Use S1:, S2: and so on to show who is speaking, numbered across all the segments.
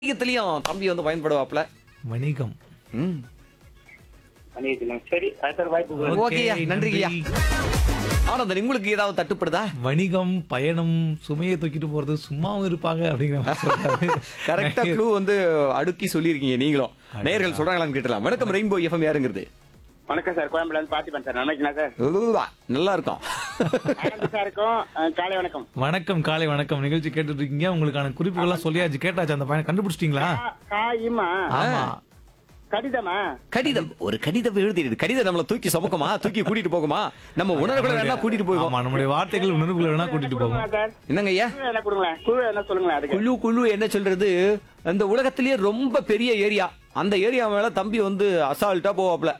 S1: வணிகத்திலயும் தம்பி வந்து பயன்படுவாப்ல
S2: வணிகம்
S1: ம்
S3: பண்ணிக்கலாம் சரி அடுத்த வாய்ப்பு கொடுங்க.
S1: ஓகேயா,
S2: Okay,
S1: நன்றிங்கய்யா.
S2: நன்றி.
S1: ஆனந்தன் உங்களுக்கு ஏதாவது தட்டுப்படுதா
S2: வணிகம் பயணம் சுமையை தூக்கிட்டு போறது சும்மாவும் இருப்பாங்க அப்படிங்கிற மாதிரி சொல்றாரு.
S1: கரெக்டா க்ளூ வந்து அடுக்கி சொல்லியிருக்கீங்க நீங்களும் நேயர்கள் சொல்றாங்களான்னு கேட்டலாம் வணக்கம் ரெயின்போ எஃப்எம் யாருங்கிறது
S3: வணக்கம் சார் கோயம்புல இருந்து பார்த்திபன் சார் நினைக்கலாம் சார்
S1: உவ்வா, நல்லா இருக்கும்
S3: ஆனந்த் சாருக்கும் அஹ், காலை வணக்கம்
S2: வணக்கம் காலை வணக்கம் நிகழ்ச்சி கேட்டுட்டு இருக்கீங்க உங்களுக்கான குறிப்புகள்லாம் சொல்லியாச்சு கேட்டாச்சு அந்த பையன் கண்டுபிடிச்சிட்டீங்களா
S3: கா- காயுமா
S2: ஆமா
S3: கடிதமா
S1: கடிதம் ஒரு கடிதம் எழுதிடு கடிதம் நம்மள தூக்கி சுமக்குமா தூக்கி கூட்டிட்டு போகுமா நம்ம உணர்வுகளை வேணா கூட்டிட்டு போவோம்
S2: ஆமா நம்முடைய வார்த்தைகள் உணர்வுகளை வேணா கூட்டிட்டு போகும்
S3: கொடுங்களா சார்
S1: என்னங்க ஐயா
S3: குழு என்ன கொடுங்களேன் குழு என்ன சொல்லுங்களேன் அதுக்கு
S1: குழு குழு என்ன சொல்றது அந்த உலகத்திலேயே ரொம்ப பெரிய ஏரியா அந்த ஏரியா மேல தம்பி வந்து அசால்ட்டா போவாப்ல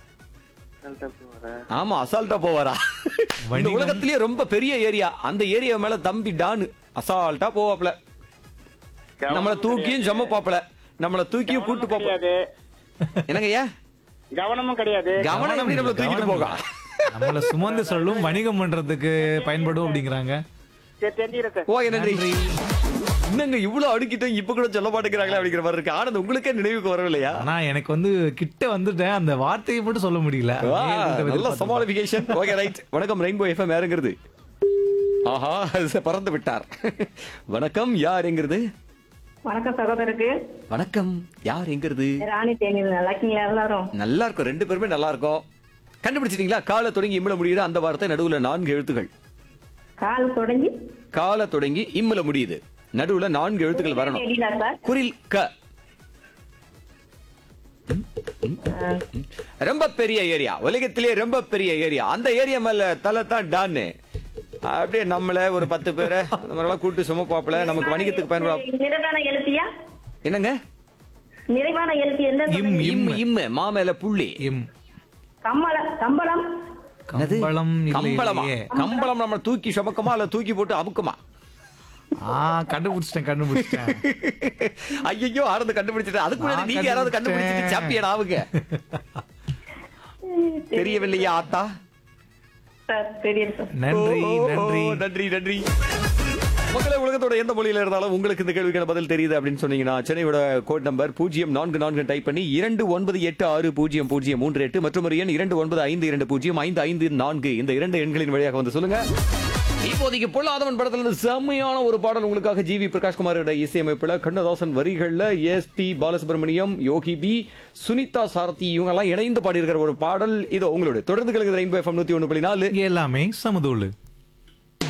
S1: ஆமா அசால்ட்டா போவாரா இந்த
S2: வணிகம்.
S1: உலகத்திலேயே ரொம்ப பெரிய ஏரியா அந்த ஏரியா மேல தம்பி டானு அசால்ட்டா போவாப்ல நம்மள தூக்கியும் சுமப்பாப்ல நம்மள தூக்கியும் கூட்டு
S3: கவனமும்
S1: போப்ப
S3: கிடையாது
S1: என்னங்க ஐயா
S3: கவனமும் கிடையாது
S1: கவனம் எப்படி நம்மள தூக்கிட்டு போக
S2: நம்மள சுமந்து சொல்லும் வணிகம் பண்றதுக்கு பயன்படும் அப்படிங்கிறாங்க
S3: சரி தெரிஞ்சுக்கிறேன் சார்
S1: ஓகே நன்றி என்னங்க இவ்வளவு அடுக்கிட்டோம் இப்ப கூட சொல்ல மாட்டேங்கிறாங்களே அப்படிங்கிற மாதிரி இருக்கு ஆனந்த் உங்களுக்கே நினைவுக்கு வரவில்லையா
S2: ஆனா எனக்கு வந்து கிட்ட வந்துட்டேன் அந்த வார்த்தையை மட்டும் சொல்ல முடியல
S1: வா,
S2: நேயர்கள்ட்ட
S1: நல்ல
S2: எதிர்பார்த்து
S1: சமாளிபிகேஷன் ஓகே ரைட் வணக்கம் ரெயின்போ எஃப்எம் யாருங்கிறது ஆஹா அது பறந்து விட்டார் வணக்கம் யார் எங்கிறது
S4: வணக்கம் சகோதரருக்கு
S1: வணக்கம் யார் எங்கிறது
S4: ராணி தேநீர் நல்லா இருக்கீங்களா எல்லாரும்
S1: நல்லா இருக்கும் ரெண்டு பேருமே நல்லா இருக்கும் கண்டுபிடிச்சிட்டீங்களா காலை தொடங்கி இம்மல முடியுது அந்த வார்த்தை நடுவுல நான்கு எழுத்துக்கள்
S4: கால் தொடங்கி
S1: காலை தொடங்கி இம்மல முடியுது நடுவுல நான்கு எழுத்துக்கள் வரணும்
S4: எடிலா சார்
S1: குரில் க ரொம்ப பெரிய ஏரியா உலகத்திலே ரொம்ப பெரிய ஏரியா அந்த ஏரியா மேல தலை தான் டான்னு அப்படியே நம்மள ஒரு பத்து பேரை அந்த மாதிரிலாம் கூட்டு சுமப்பாப்புல நமக்கு வணிகத்துக்கு பயன்படும்
S4: நிறைவான எழுத்தியா
S1: என்னங்க
S4: நிறைவான எழுத்து என்ன
S2: இம்
S1: இம் இம் மாமேல புள்ளி
S2: இம்
S4: கம்மல கம்பளம்
S1: என்னது?
S2: கம்பளம்
S1: கம்பளமா
S2: இல்லையே.
S1: கம்பளம் நம்ம தூக்கி சுமக்குமா இல்ல தூக்கி போட்டு அமுக்குமா
S2: ஆ கண்டுபிடிச்சிட்டேன் கண்டுபிடிச்சிட்டேன்
S1: ஐயோ ஆனந்த கண்டுபிடிச்சிட்டு அதுக்குள்ள
S2: நான்
S1: நீங்க யாராவது கண்டுபிடிச்சிட்டு
S2: கண்டுபிடிச்சிட்டேன்.
S1: சாப்பியடா அவங்க தெரியவில்லையா ஆத்தா
S4: சார் தெரியும் சார்
S2: நன்றி
S1: ஓ, ஓ,
S2: நன்றி
S1: ஓ, நன்றி நன்றி மக்களே உலகத்தோட எந்த மொழியில இருந்தாலும் உங்களுக்கு இந்த கேள்விக்கான பதில் தெரியுது அப்படின்னு சொன்னீங்கன்னா சென்னையோட கோட் நம்பர் பூஜ்ஜியம் நான்கு நான்கு டைப் பண்ணி இரண்டு ஒன்பது எட்டு ஆறு பூஜ்ஜியம் பூஜ்ஜியம் மூன்று எட்டு மற்றும் ஒரு எண் இரண்டு ஒன்பது ஐந்து இரண்டு பூஜ்ஜியம் ஐந்து ஐந்து நான்கு இந்த இரண்டு எண்களின் வழியாக வந்து சொல்லுங்க இப்போதைக்கு பொல்லாதவன் படத்துல இருந்து செம்மையான ஒரு பாடல் உங்களுக்காக ஜிவி பிரகாஷ்குமாரோட இசையமைப்புல கண்ணதாசன் வரிகள்ல S P Balasubrahmanyam Yogi B Sunitha Sarathy இவங்க எல்லாம் இணைந்து பாடியிருக்கிற ஒரு பாடல் இதோ உங்களுடைய தொடர்ந்து கலங்குது ரெயின்போ எஃப்எம் நூத்தி ஒன்று புள்ளி நாலு
S2: எல்லாமே சமதூளு